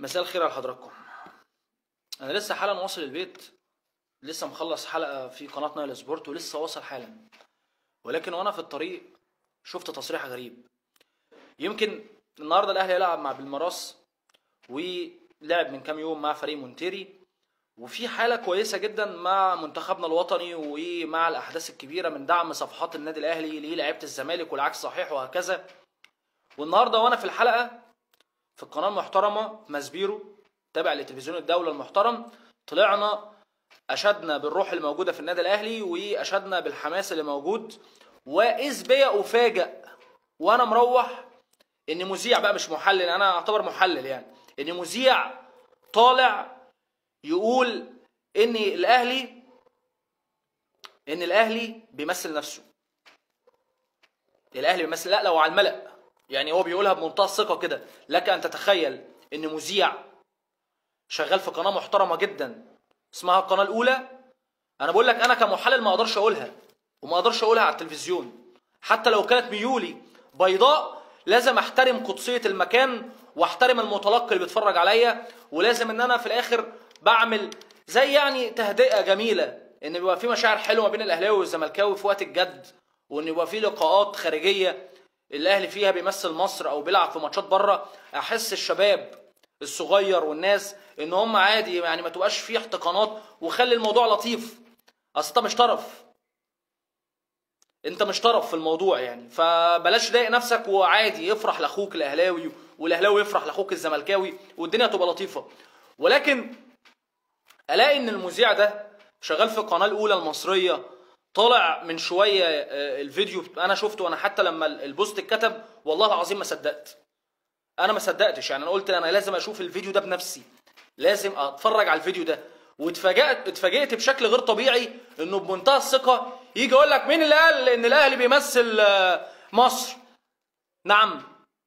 مساء الخير على حضراتكم انا لسه حالا واصل البيت لسه مخلص حلقه في قناه نايل سبورت ولسه واصل حالا ولكن وانا في الطريق شفت تصريح غريب يمكن النهارده الاهلي هيلعب مع بالمراس ولعب من كام يوم مع فريق مونتيري وفي حاله كويسه جدا مع منتخبنا الوطني ومع الاحداث الكبيره من دعم صفحات النادي الاهلي للاعيبه الزمالك والعكس صحيح وهكذا والنهارده وانا في الحلقه في القناه المحترمه ماسبيرو تابع لتلفزيون الدوله المحترم طلعنا اشدنا بالروح الموجوده في النادي الاهلي واشدنا بالحماس اللي موجود واذ بيا افاجئ وانا مروح ان مذيع بقى مش محلل انا اعتبر محلل يعني ان مذيع طالع يقول ان الاهلي ان الاهلي بيمثل نفسه الاهلي بيمثل لا لو على الملأ يعني هو بيقولها بمنتهى الثقه كده لك ان تتخيل ان مذيع شغال في قناه محترمه جدا اسمها القناه الاولى انا بقول لك انا كمحلل ما اقدرش اقولها وما اقدرش اقولها على التلفزيون حتى لو كانت ميولي بيضاء لازم احترم قدسيه المكان واحترم المتلقي اللي بيتفرج عليا ولازم ان انا في الاخر بعمل زي يعني تهدئه جميله ان بيبقى في مشاعر حلوه ما بين الاهلاوي والزملكاوي في وقت الجد وان يبقى في لقاءات خارجيه الاهلي فيها بيمثل مصر او بيلعب في ماتشات بره احس الشباب الصغير والناس ان هم عادي يعني ما تبقاش فيه احتقانات وخلي الموضوع لطيف اصل انت مش طرف انت مش طرف في الموضوع يعني فبلاش تضايق نفسك وعادي افرح لاخوك الاهلاوي والاهلاوي يفرح لاخوك الزملكاوي والدنيا تبقى لطيفه ولكن الاقي ان المذيع ده شغال في القناه الاولى المصريه طالع من شويه آه، الفيديو انا شفته انا حتى لما البوست اتكتب والله العظيم ما صدقت انا ما صدقتش يعني انا قلت انا لازم اشوف الفيديو ده بنفسي لازم اتفرج على الفيديو ده واتفاجأت اتفاجئت بشكل غير طبيعي انه بمنتهى الثقه يجي يقول لك مين اللي قال ان الاهلي بيمثل آه، مصر نعم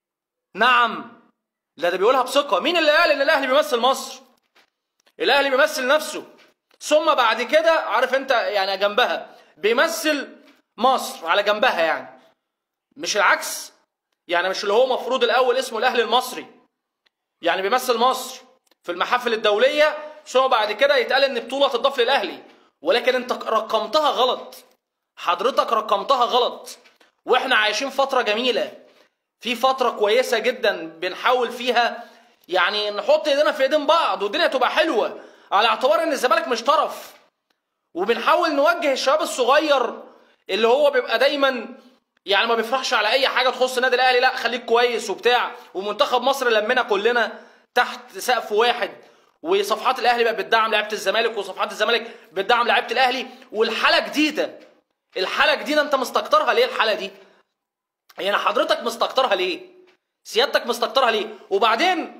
نعم لا ده بيقولها بثقه مين اللي قال ان الاهلي بيمثل مصر الاهلي بيمثل نفسه ثم بعد كده عارف انت يعني جنبها بيمثل مصر على جنبها يعني مش العكس يعني مش اللي هو مفروض الاول اسمه الاهلي المصري يعني بيمثل مصر في المحافل الدوليه ثم بعد كده يتقال ان بطوله تضاف للاهلي ولكن انت رقمتها غلط حضرتك رقمتها غلط واحنا عايشين فتره جميله في فتره كويسه جدا بنحاول فيها يعني نحط ايدينا في ايدين بعض والدنيا تبقى حلوه على اعتبار ان الزمالك مش طرف وبنحاول نوجه الشباب الصغير اللي هو بيبقى دايما يعني ما بيفرحش على اي حاجه تخص النادي الاهلي لا خليك كويس وبتاع ومنتخب مصر لمنا كلنا تحت سقف واحد وصفحات الاهلي بقت بتدعم لعيبه الزمالك وصفحات الزمالك بتدعم لعيبه الاهلي والحاله جديده الحاله جديده انت مستكترها ليه الحاله دي يعني حضرتك مستكترها ليه سيادتك مستكترها ليه وبعدين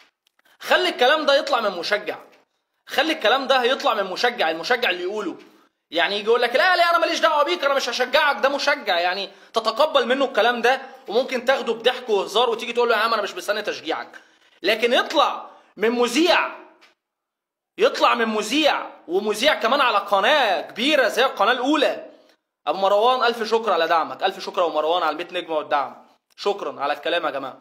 خلي الكلام ده يطلع من مشجع خلي الكلام ده يطلع من مشجع المشجع اللي يقوله يعني يجي يقول لك لا لا انا ماليش دعوه بيك انا مش هشجعك ده مشجع يعني تتقبل منه الكلام ده وممكن تاخده بضحك وهزار وتيجي تقول له يا عم انا مش مستني تشجيعك لكن يطلع من مذيع يطلع من مذيع ومذيع كمان على قناه كبيره زي القناه الاولى ابو مروان الف شكر على دعمك الف شكر يا ابو مروان على ال 100 نجمه والدعم شكرا على الكلام يا جماعه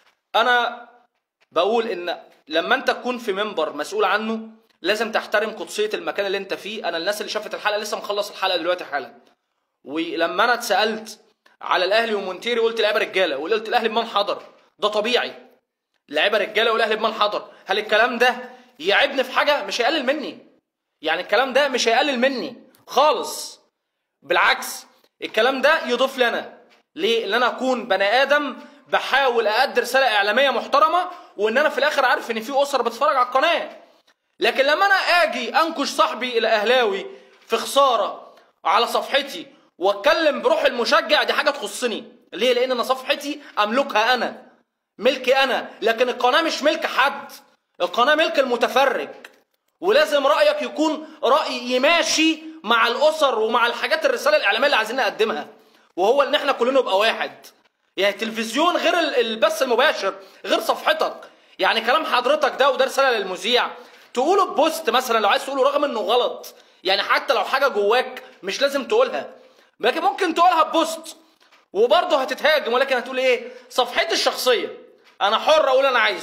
انا بقول ان لما انت تكون في منبر مسؤول عنه لازم تحترم قدسيه المكان اللي انت فيه انا الناس اللي شافت الحلقه لسه مخلص الحلقه دلوقتي حالا ولما انا اتسالت على الاهلي ومونتيري قلت لعيبه رجاله وقلت الاهلي بمن حضر ده طبيعي لعيبه رجاله والاهلي بمن حضر هل الكلام ده يعيبني في حاجه مش هيقلل مني يعني الكلام ده مش هيقلل مني خالص بالعكس الكلام ده يضيف لي انا ليه ان انا اكون بني ادم بحاول اادي رساله اعلاميه محترمه وان انا في الاخر عارف ان في اسر بتتفرج على القناه لكن لما انا اجي انكش صاحبي الاهلاوي في خساره على صفحتي واتكلم بروح المشجع دي حاجه تخصني ليه لان انا صفحتي املكها انا ملكي انا لكن القناه مش ملك حد القناه ملك المتفرج ولازم رايك يكون راي يماشي مع الاسر ومع الحاجات الرساله الاعلاميه اللي عايزين نقدمها وهو ان احنا كلنا نبقى واحد يعني التلفزيون غير ال- البث المباشر غير صفحتك يعني كلام حضرتك ده وده رساله للمذيع تقوله ببوست مثلا لو عايز تقوله رغم انه غلط يعني حتى لو حاجه جواك مش لازم تقولها لكن ممكن تقولها ببوست وبرضه هتتهاجم ولكن هتقول ايه صفحتي الشخصيه انا حر اقول انا عايزه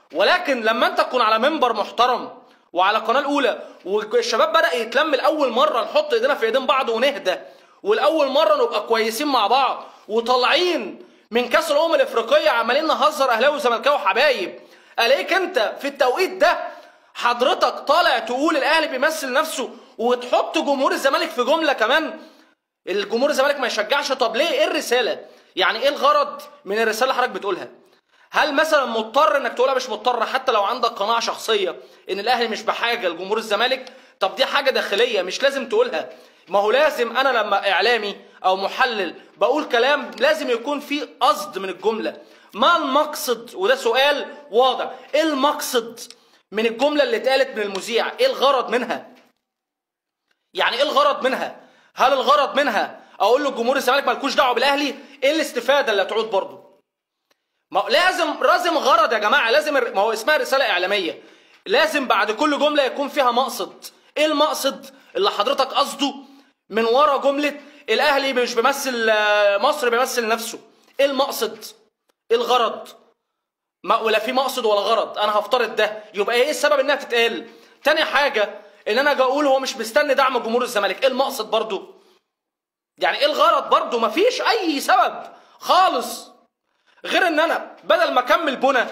ولكن لما انت تكون على منبر محترم وعلى قناه الاولى والشباب بدا يتلم لاول مره نحط ايدينا في ايدين بعض ونهدى والاول مره نبقى كويسين مع بعض وطالعين من كاس الامم الافريقيه عمالين نهزر اهلاوي وزملكاوي وحبايب الاقيك انت في التوقيت ده حضرتك طالع تقول الاهلي بيمثل نفسه وتحط جمهور الزمالك في جمله كمان الجمهور الزمالك ما يشجعش طب ليه ايه الرساله يعني ايه الغرض من الرساله اللي حضرتك بتقولها هل مثلا مضطر انك تقولها مش مضطر حتى لو عندك قناعه شخصيه ان الاهلي مش بحاجه لجمهور الزمالك طب دي حاجه داخليه مش لازم تقولها ما هو لازم انا لما اعلامي او محلل بقول كلام لازم يكون في قصد من الجمله ما المقصد وده سؤال واضح ايه المقصد من الجمله اللي اتقالت من المذيع ايه الغرض منها يعني ايه الغرض منها هل الغرض منها اقول له جمهور الزمالك مالكوش دعوه بالاهلي ايه الاستفاده اللي هتعود برضه ما هو لازم لازم غرض يا جماعه لازم ما هو اسمها رساله اعلاميه لازم بعد كل جمله يكون فيها مقصد ايه المقصد اللي حضرتك قصده من ورا جمله الاهلي مش بيمثل آه، مصر بيمثل نفسه ايه المقصد ايه الغرض ما ولا في مقصد ولا غرض انا هفترض ده يبقى ايه السبب انها تتقال تاني حاجه ان انا اجي اقول هو مش مستني دعم جمهور الزمالك ايه المقصد برضو يعني ايه الغرض برضو مفيش اي سبب خالص غير ان انا بدل ما اكمل بنى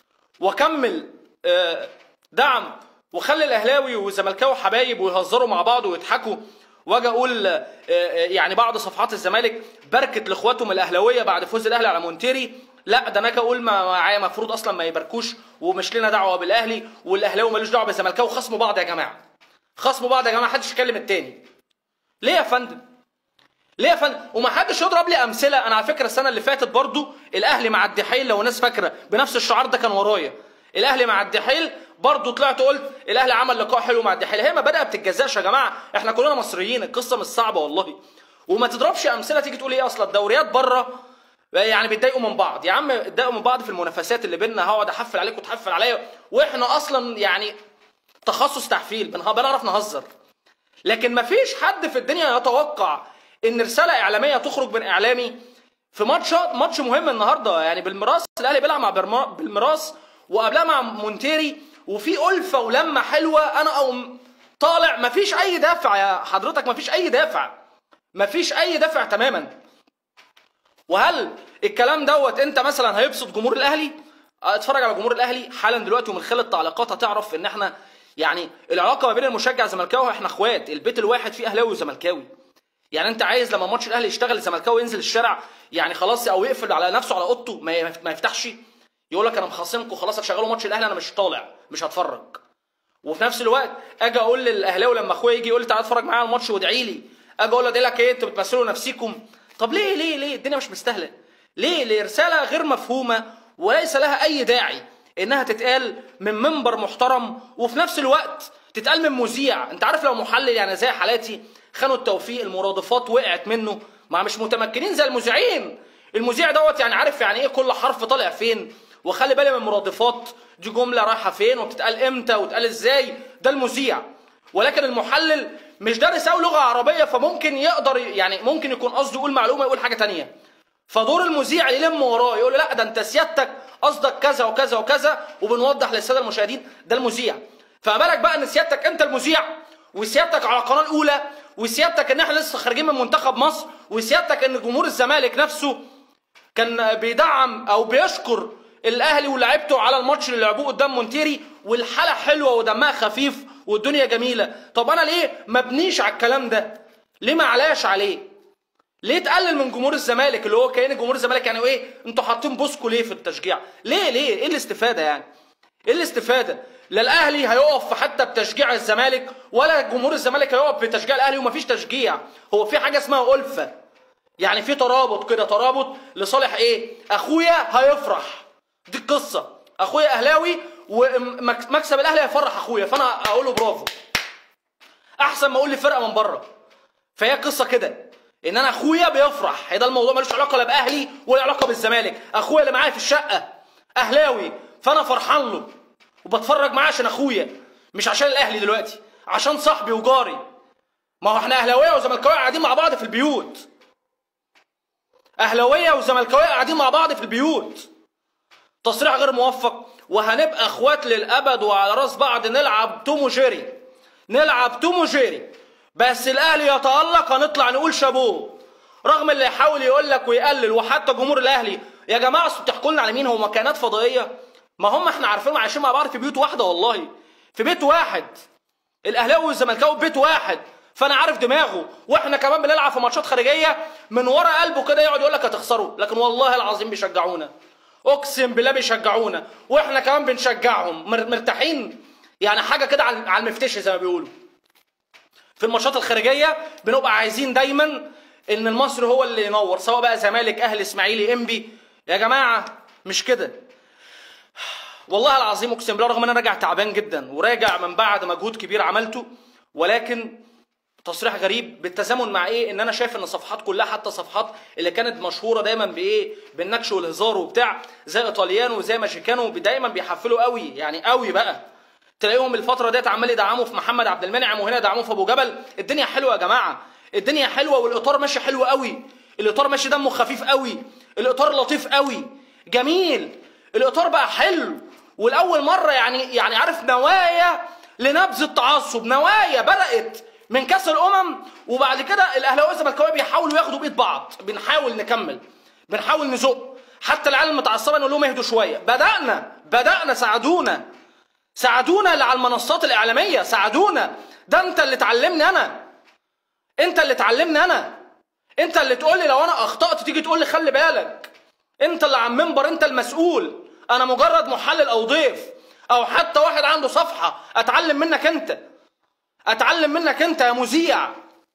واكمل آه، دعم واخلي الاهلاوي والزملكاوي حبايب ويهزروا مع بعض ويضحكوا واجي اقول آه، آه، يعني بعض صفحات الزمالك باركت لاخواتهم الاهلاويه بعد فوز الاهلي على مونتيري لا ده انا اجي اقول ما معايا المفروض اصلا ما يباركوش ومش لنا دعوه بالاهلي والاهلاوي ملوش دعوه بالزملكاوي خصموا بعض يا جماعه خصموا بعض يا جماعه محدش يكلم التاني ليه يا فندم ليه يا فندم وما حدش يضرب لي امثله انا على فكره السنه اللي فاتت برضو الاهلي مع الدحيل لو الناس فاكره بنفس الشعار ده كان ورايا الاهلي مع الدحيل برضو طلعت قلت الاهلي عمل لقاء حلو مع الدحيل هي ما بدأ بتتجزاش يا جماعه احنا كلنا مصريين القصه مش صعبه والله وما تضربش امثله تيجي تقول ايه اصلا الدوريات بره يعني بيتضايقوا من بعض يا عم اتضايقوا من بعض في المنافسات اللي بينا هقعد احفل عليك وتحفل عليا واحنا اصلا يعني تخصص تحفيل بنه- بنعرف نهزر لكن مفيش حد في الدنيا يتوقع ان رساله اعلاميه تخرج من اعلامي في ماتش ماتش مهم النهارده يعني بالميراث الاهلي بيلعب مع برما- بالميراث وقبلها مع مونتيري وفي الفه ولمه حلوه انا او طالع مفيش اي دافع يا حضرتك مفيش اي دافع مفيش اي دافع تماما وهل الكلام دوت انت مثلا هيبسط جمهور الاهلي اتفرج على جمهور الاهلي حالا دلوقتي ومن خلال التعليقات هتعرف ان احنا يعني العلاقه ما بين المشجع الزملكاوي احنا اخوات البيت الواحد فيه اهلاوي وزملكاوي يعني انت عايز لما ماتش الاهلي يشتغل الزملكاوي ينزل الشارع يعني خلاص او يقفل على نفسه على اوضته ما ما يفتحش يقول لك انا مخاصمكم خلاص هتشغلوا ماتش الاهلي انا مش طالع مش هتفرج وفي نفس الوقت اجي اقول للاهلاوي لما اخويا يجي يقول لي تعالى اتفرج معايا على الماتش وادعي لي اجي اقول له ادعي لك ايه انتوا بتمثلوا نفسيكم طب ليه ليه ليه الدنيا مش مستاهله ليه ليه رساله غير مفهومه وليس لها اي داعي انها تتقال من منبر محترم وفي نفس الوقت تتقال من مذيع انت عارف لو محلل يعني زي حالاتي خانوا التوفيق المرادفات وقعت منه ما مش متمكنين زي المذيعين المذيع دوت يعني عارف يعني ايه كل حرف طالع فين وخلي بالي من المرادفات دي جمله رايحه فين وبتتقال امتى وتتقال ازاي ده المذيع ولكن المحلل مش دارس أوي لغه عربيه فممكن يقدر يعني ممكن يكون قصده يقول معلومه يقول حاجه تانية فدور المذيع يلم وراه يقول له لا ده انت سيادتك قصدك كذا وكذا وكذا وبنوضح للساده المشاهدين ده المذيع فما بالك بقى ان سيادتك انت المذيع وسيادتك على القناه الاولى وسيادتك ان احنا لسه خارجين من منتخب مصر وسيادتك ان جمهور الزمالك نفسه كان بيدعم او بيشكر الاهلي ولاعيبته على الماتش اللي لعبوه قدام مونتيري والحاله حلوه ودمها خفيف والدنيا جميله طب انا ليه ما بنيش على الكلام ده ليه ما علاش عليه ليه تقلل من جمهور الزمالك اللي هو كان جمهور الزمالك يعني ايه انتوا حاطين بوسكو ليه في التشجيع ليه ليه ايه الاستفاده يعني ايه الاستفاده لا الاهلي هيقف حتى بتشجيع الزمالك ولا جمهور الزمالك هيقف بتشجيع الاهلي ومفيش تشجيع هو في حاجه اسمها الفه يعني في ترابط كده ترابط لصالح ايه اخويا هيفرح دي القصه اخويا اهلاوي ومكسب الاهلي هيفرح اخويا فانا اقول له برافو احسن ما اقول لي فرقه من بره فهي قصه كده ان انا اخويا بيفرح هي ده الموضوع ملوش علاقه لا باهلي ولا علاقه بالزمالك اخويا اللي معايا في الشقه اهلاوي فانا فرحان له وبتفرج معاه عشان اخويا مش عشان الاهلي دلوقتي عشان صاحبي وجاري ما هو احنا اهلاويه وزملكاويه قاعدين مع بعض في البيوت اهلاويه وزملكاويه قاعدين مع بعض في البيوت تصريح غير موفق وهنبقى اخوات للابد وعلى راس بعض نلعب توم وجيري نلعب توم وجيري بس الاهلي يتالق هنطلع نقول شابوه رغم اللي يحاول يقول لك ويقلل وحتى جمهور الاهلي يا جماعه اصل بتحكوا لنا على مين هو كيانات فضائيه ما هم احنا عارفين عايشين مع بعض في بيوت واحده والله في بيت واحد الاهلاوي والزملكاوي في بيت واحد فانا عارف دماغه واحنا كمان بنلعب في ماتشات خارجيه من ورا قلبه كده يقعد يقول لك هتخسروا لكن والله العظيم بيشجعونا اقسم بالله بيشجعونا واحنا كمان بنشجعهم مر- مرتاحين يعني حاجه كده على على المفتش زي ما بيقولوا في الماتشات الخارجيه بنبقى عايزين دايما ان المصري هو اللي ينور سواء بقى زمالك اهلي اسماعيلي انبي يا جماعه مش كده والله العظيم اقسم بالله رغم ان انا راجع تعبان جدا وراجع من بعد مجهود كبير عملته ولكن تصريح غريب بالتزامن مع ايه ان انا شايف ان الصفحات كلها حتى صفحات اللي كانت مشهوره دايما بايه بالنكش والهزار وبتاع زي ايطاليانو وزي ماشيكانو دايما بيحفلوا قوي يعني قوي بقى تلاقيهم الفتره ديت عمال يدعموا في محمد عبد المنعم وهنا يدعموه في ابو جبل الدنيا حلوه يا جماعه الدنيا حلوه والاطار ماشي حلو قوي الاطار ماشي دمه خفيف قوي الاطار لطيف قوي جميل الاطار بقى حلو والاول مره يعني يعني عارف نوايا لنبذ التعصب نوايا بدات من كاس الامم وبعد كده الاهلاويه والزملكاويه بيحاولوا ياخدوا بايد بعض بنحاول نكمل بنحاول نزق حتى العيال المتعصبه نقول لهم اهدوا شويه بدانا بدانا ساعدونا ساعدونا اللي على المنصات الاعلاميه ساعدونا ده انت اللي تعلمني انا انت اللي تعلمني انا انت اللي تقول لي لو انا اخطات تيجي تقول لي خلي بالك انت اللي على المنبر انت المسؤول انا مجرد محلل او ضيف او حتى واحد عنده صفحه اتعلم منك انت اتعلم منك انت يا مذيع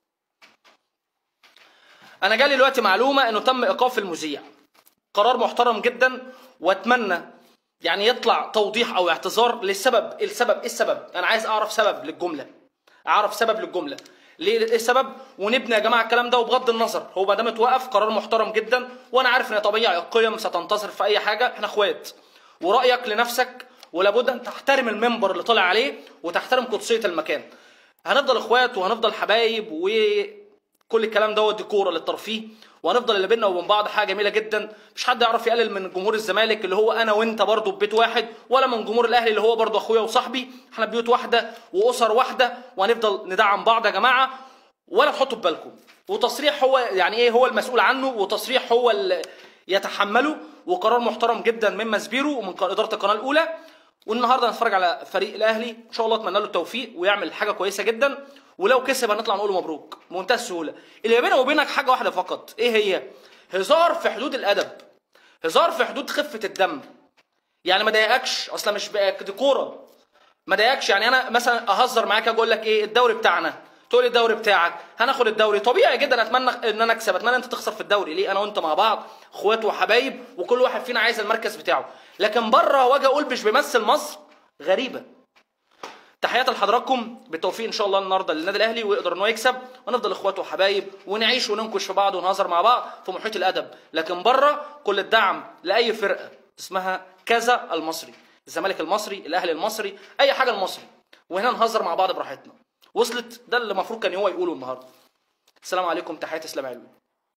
انا جالي دلوقتي معلومه انه تم ايقاف المذيع قرار محترم جدا واتمنى يعني يطلع توضيح او اعتذار للسبب السبب ايه السبب انا عايز اعرف سبب للجمله اعرف سبب للجمله ليه ايه السبب ونبني يا جماعه الكلام ده وبغض النظر هو ما دام اتوقف قرار محترم جدا وانا عارف ان طبيعي القيم ستنتصر في اي حاجه احنا اخوات ورايك لنفسك ولابد ان تحترم المنبر اللي طالع عليه وتحترم قدسيه المكان هنفضل اخوات وهنفضل حبايب وكل الكلام دوت ديكور للترفيه وهنفضل اللي بينا وبين بعض حاجه جميله جدا مش حد يعرف يقلل من جمهور الزمالك اللي هو انا وانت برضه ببيت واحد ولا من جمهور الاهلي اللي هو برضه اخويا وصاحبي احنا بيوت واحده واسر واحده وهنفضل ندعم بعض يا جماعه ولا تحطوا في بالكم وتصريح هو يعني ايه هو المسؤول عنه وتصريح هو اللي يتحمله وقرار محترم جدا من مسبيرو ومن اداره القناه الاولى والنهارده هنتفرج على فريق الاهلي ان شاء الله اتمنى له التوفيق ويعمل حاجه كويسه جدا ولو كسب هنطلع نقول له مبروك بمنتهى السهوله اللي بيننا وبينك حاجه واحده فقط ايه هي هزار في حدود الادب هزار في حدود خفه الدم يعني ما ضايقكش اصلا مش بقى دي كوره ما ضايقكش يعني انا مثلا اهزر معاك اقول لك ايه الدوري بتاعنا تقول لي الدوري بتاعك هناخد الدوري طبيعي جدا اتمنى ان انا اكسب اتمنى انت تخسر في الدوري ليه انا وانت مع بعض اخوات وحبايب وكل واحد فينا عايز المركز بتاعه لكن بره واجي اقول مش بيمثل مصر غريبه تحياتي لحضراتكم بالتوفيق ان شاء الله النهارده للنادي الاهلي ويقدر ان هو يكسب ونفضل اخوات وحبايب ونعيش وننكش في بعض ونهزر مع بعض في محيط الادب لكن بره كل الدعم لاي فرقه اسمها كذا المصري الزمالك المصري الاهلي المصري اي حاجه المصري وهنا نهزر مع بعض براحتنا وصلت ده اللي المفروض كان هو يقوله النهارده السلام عليكم تحياتي اسلام علوي